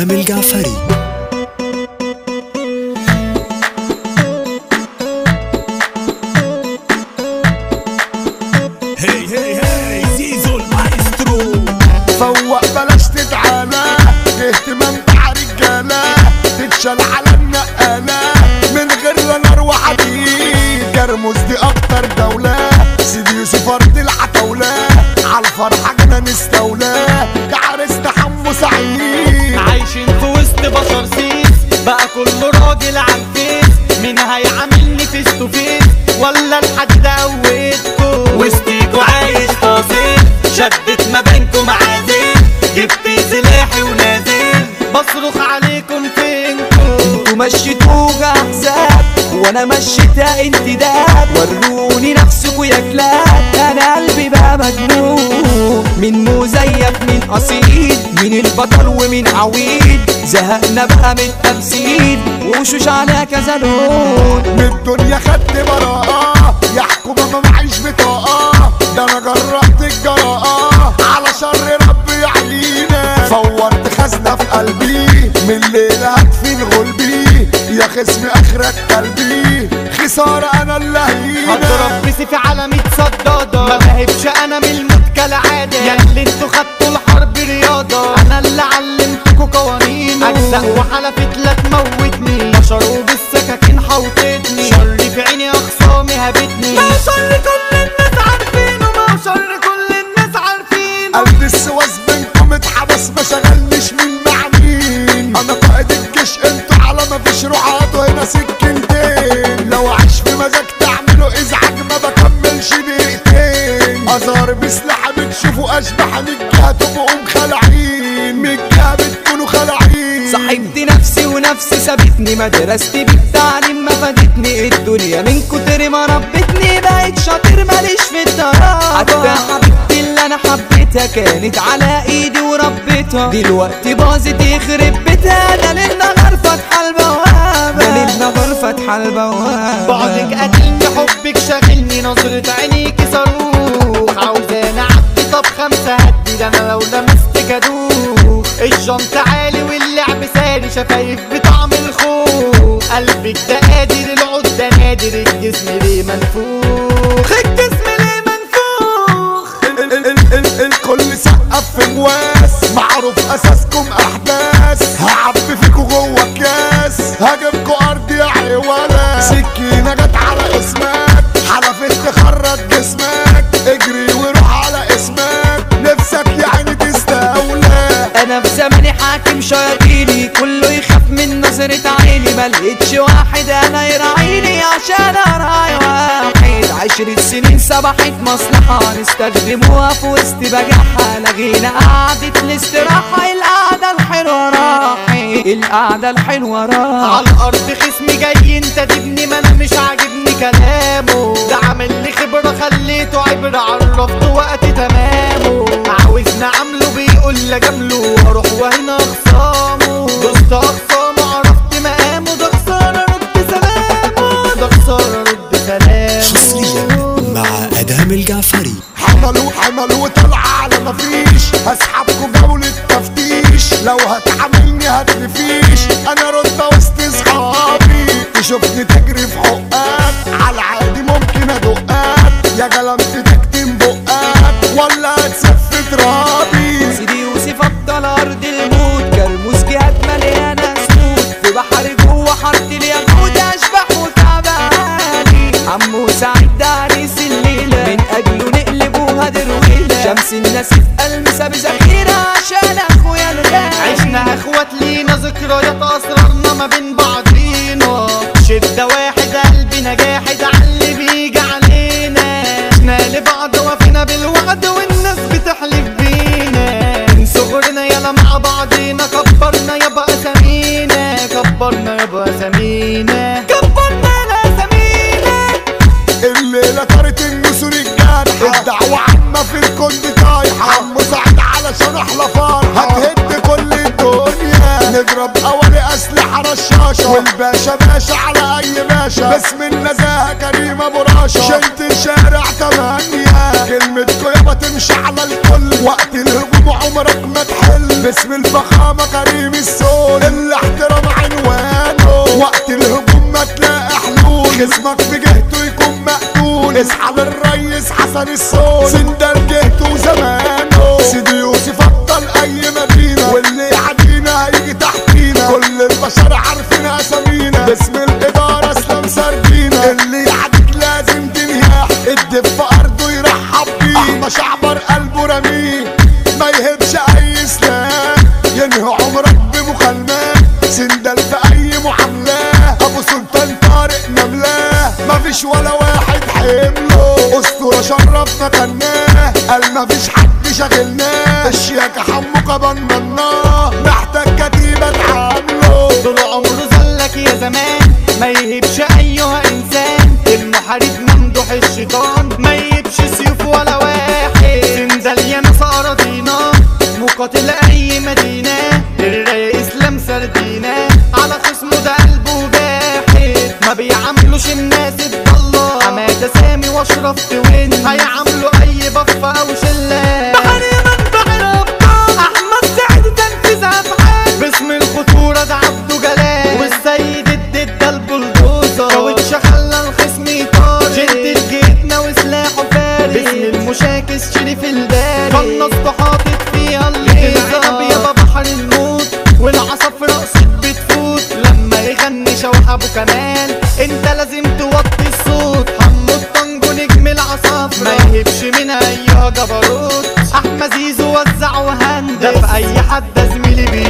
أدهم الجعفري هي هي هي زيزو المايسترو فوق بلاش تتعالى اهتمام مع رجالة تتشال على النقالة من غير لا نار وحديد جرموس دي اكتر دولة سيدي يوسف ارض العتاولة عالفرحة جنا نستولى كعرس تحمس عيد عايشين في وسط بشر سيس بقى كله راجل عالفيس مين هيعاملني فيس تو فيس ولا الحد قويتكو وسطيكوا عايش فاصل شدت ما بينكم عازل جبت سلاحي ونازل بصرخ عليكم فينكم انتوا مشيتوها احزاب وانا مشيتها انتداب وروني نفسكوا يا كلاب انا قلبي بقى مجنون من مزيف من اصيل من البطل ومن عويل زهقنا بقى من التمثيل وشوش على كذا لون من الدنيا خدت براءة يا حكومة ما معيش بطاقة ده انا جربت الجراءة على شر ربي يعلينا فورت خزنة في قلبي من الليلة هدفن غلبي يا خصمي اخرك قلبي خسارة انا اللي هينا هضرب بسيفي على ميت صدادة ما بهبش انا من الموت كالعادة يا اللي انتوا خدتوا الحرب رياضة انا اللي علمتكوا قوانين اجزاء وحلفت لا تموتني بشر وبالسكاكين حوطتني شر في عيني اخصامي هبتني ما شر كل الناس عارفينه ما شر كل الناس عارفينه قلب السواس بينكم اتحبس ما شغلنيش مين مع مين انا قائد الجيش انتوا على ما فيش روحات وهنا سكنتين لو عايش في مزاج تعملوا ازعاج ما بكملش دقيقتين ازار بسلاح بتشوفوا اشبح من جهه تبقوا مخلعين من جهه بتكونوا خلعين صاحبت نفسي ونفسي سابتني مدرستي بالتعليم ما فادتني الدنيا من كتر ما ربتني بقيت شاطر ماليش في الدراسة حتى حبيبتي اللي انا حبيتها كانت على ايدي وربيتها دلوقتي باظت يخرب بيتها ده للنهار فاتحة البوابة ده للنهار فاتحة البوابة بعدك قتلني حبك شاغلني نظرة عينيكي صاروخ عاوزاني اعدي طب خمسة هدي ده انا لو لمست كادوخ الجنط عالي واللعب ساري شفايف بطعم الخوخ قلبك ده قادر العود ده نادر الجسم ليه منفوخ الجسم ليه منفوخ ال- ال- ال- ال- الكل سقف في مواس معروف اساسكم احداث هعبي فيكوا جوه اكياس هجيبكوا ارض يا عيوله سكينه جت على اسمك حلفت تخرج جسمك اجري وروح على اسمك نفسك يعني تستولى انا في زماني حاكم شياطيني كله يخاف من نظرة عيني ما لقيتش واحد انا يراعيني عشان اراعي واحد عشرة سنين سبحت مصلحة نستخدموها في وسط بجاحة لغينا قعدة الاستراحة القعدة الحلوة راحت القعدة الحلوة راحت على الارض خصمي جاي انت تبني ما انا مش عاجبني كلامه ده عامل لي خبره خليته عبره عرفته وقت تمامه عاوزنا عامله بيقول لي جامله واروح وهنا اخصامه دوست اخصامه عرفت مقامه ده خساره رد سلامه ده خساره رد حصريا سلامه مع أدهم الجعفري حملوا حملوا وطلع على مفيش هسحبكوا جولة تفتيش لو هتعاملني هتنفيش انا رد وسط صحابي تشوفني تجري في حقك على العادي ممكن ادقك يا جلمت تكتم بقك ولا هتسف ترابي سيدي يوسف افضل ارض الموت كرموس جهات مليانه سود في بحر جوه حاره اليهود اشبح وتعباني عمو سعيد ده عريس الليله من اجله نقلبوها درويله شمس الناس في المسا بذخيره عشان اخويا الغالي عشنا اخوات لينا ذكريات اسرارنا ما بين بعضينا شدة واحد قلبنا جاحد عاللي بيجي علينا عشنا لبعض وفينا بالوعد والناس بتحلف بينا من صغرنا يلا مع بعضينا كبرنا يابا اسامينا كبرنا يابا اسامينا كبرنا يا اسامينا الليلة طارت النسور الجارحة الدعوة عامة في الكل طايحة عمو سعد علشان احلى فرحة هتهد كل الدنيا نضرب اولي اسلحة رشاشة والباشا باشا على اي باشا باسم النزاهة كريم ابو راشا شلت الشارع تمانية كلمتكو يابا تمشي على الكل وقت الهجوم عمرك ما تحل باسم الفخامة كريم السوق جسمك في جهته يكون مقتول اصحى للريس حسن الصول سندال جهته زمانه سيدي يوسف ابطال اي مدينة واللي يعدينا هيجي تحتينا كل البشر عارفين اسامينا باسم الادارة اسلام سردينا اللي يعديك لازم تنهاح الدب في ارضه يرحب بيه احمى شعبر قلبه رميه ما يهبش اي سلاح ينهي عمرك بمكالمات سندال في اي معاملة ابو سلطان طارق نملاه مفيش ولا واحد حمله اسطورة شرف مكاناه قال مفيش حد شاغلناه الشياكة حمو كبنناه محتاج كتيبة تعامله طول عمره زلك يا زمان ما يهبش ايها انسان المحارب ممدوح الشيطان ما يهبش سيوف ولا واحد زنزال يا ناس اراضينا مقاتل اي مدينة الرايق اسلام سردينا على خصمه ده قلبه باحد ما بيعاملوش الناس الضالة حمادة سامي واشرف توين هيعاملوا اي بفة او شلة بحر يمن بحر ابطال احمد سعد تنفيذ افعال باسم الخطورة ده عبده جلال والسيد الدد ده البلدوزر كاوتش خلى الخصم يطار جد جيتنا وسلاحه فارس باسم المشاكس شريف الباري قنصت حاطط فيها الليزر يابا بحر الموت والعصا في رقصك بتفوت لما يغني شوح ابو كمال انت لازم توطي الصوت حمو الطنجو نجم العصافرة ما يهبش من ايها جبروت احمد زيزو وزع وهندس ده في اي حد زميلي بيه